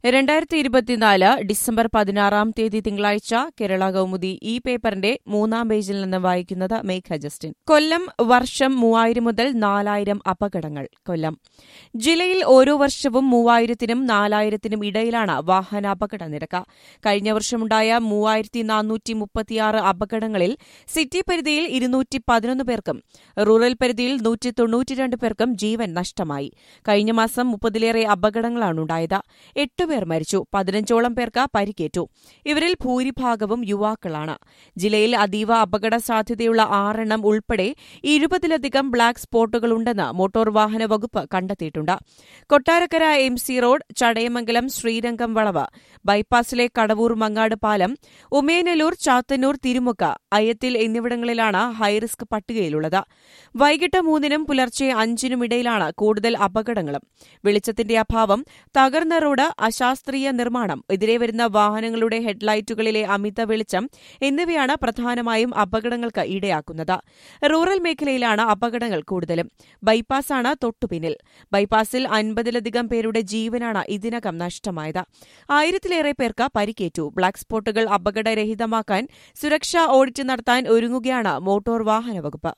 രണ്ടായിരത്തി ഇരുപത്തിനാല് ഡിസംബർ പതിനാറാം തീയതി തിങ്കളാഴ്ച കേരള കൗമുദി ഈ പേപ്പറിന്റെ മൂന്നാം പേജിൽ നിന്ന് വായിക്കുന്നത് മേഘ ജസ്റ്റിൻ കൊല്ലം വർഷം മൂവായിരം മുതൽ നാലായിരം അപകടങ്ങൾ കൊല്ലം ജില്ലയിൽ ഓരോ വർഷവും മൂവായിരത്തിനും നാലായിരത്തിനും ഇടയിലാണ് വാഹനാപകട നിരക്ക് കഴിഞ്ഞ വർഷമുണ്ടായ മൂവായിരത്തി നാനൂറ്റി മുപ്പത്തിയാറ് അപകടങ്ങളിൽ സിറ്റി പരിധിയിൽ ഇരുന്നൂറ്റി പതിനൊന്ന് പേർക്കും റൂറൽ പരിധിയിൽ നൂറ്റി തൊണ്ണൂറ്റിരണ്ട് പേർക്കും ജീവൻ നഷ്ടമായി കഴിഞ്ഞ മാസം മുപ്പതിലേറെ അപകടങ്ങളാണുണ്ടായത് എട്ട് പേർ മരിച്ചു പതിനഞ്ചോളം പേർക്ക് പരിക്കേറ്റു ഇവരിൽ ഭൂരിഭാഗവും യുവാക്കളാണ് ജില്ലയിൽ അതീവ അപകട സാധ്യതയുള്ള ആറെണ്ണം ഉൾപ്പെടെ ഇരുപതിലധികം ബ്ലാക്ക് സ്പോട്ടുകളുണ്ടെന്ന് മോട്ടോർ വാഹന വകുപ്പ് കണ്ടെത്തിയിട്ടുണ്ട് Kottarakkara M C road Chadayamangalam Sreerangam വളവ് ബൈപ്പാസിലെ കടവൂർ മങ്ങാട് പാലം ഉമേനല്ലൂർ ചാത്തന്നൂർ തിരുമുക്ക അയത്തിൽ എന്നിവിടങ്ങളിലാണ് ഹൈറിസ്ക് പട്ടികയിലുള്ളത് വൈകിട്ട് മൂന്നിനും പുലർച്ചെ അഞ്ചിനും ഇടയിലാണ് കൂടുതൽ അപകടങ്ങളും വെളിച്ചത്തിന്റെ അഭാവം തകർന്ന റോഡ് അശാസ്ത്രീയ നിർമ്മാണം എതിരെ വരുന്ന വാഹനങ്ങളുടെ ഹെഡ്ലൈറ്റുകളിലെ അമിത വെളിച്ചം എന്നിവയാണ് പ്രധാനമായും അപകടങ്ങൾക്ക് ഇടയാക്കുന്നത് റൂറൽ മേഖലയിലാണ് അപകടങ്ങൾ കൂടുതലും ബൈപ്പാസാണ് തൊട്ടുപിന്നിൽ ബൈപ്പാസിൽ അൻപതിലധികം പേരുടെ ജീവനാണ് ഇതിനകം നഷ്ടമായത് ആയിരത്തിലേറെ പേർക്ക് പരിക്കേറ്റു ബ്ലാക്ക് സ്പോട്ടുകൾ അപകടരഹിതമാക്കാൻ സുരക്ഷാ ഓഡിറ്റ് നടത്താൻ ഒരുങ്ങുകയാണ് മോട്ടോർ വാഹന വകുപ്പ്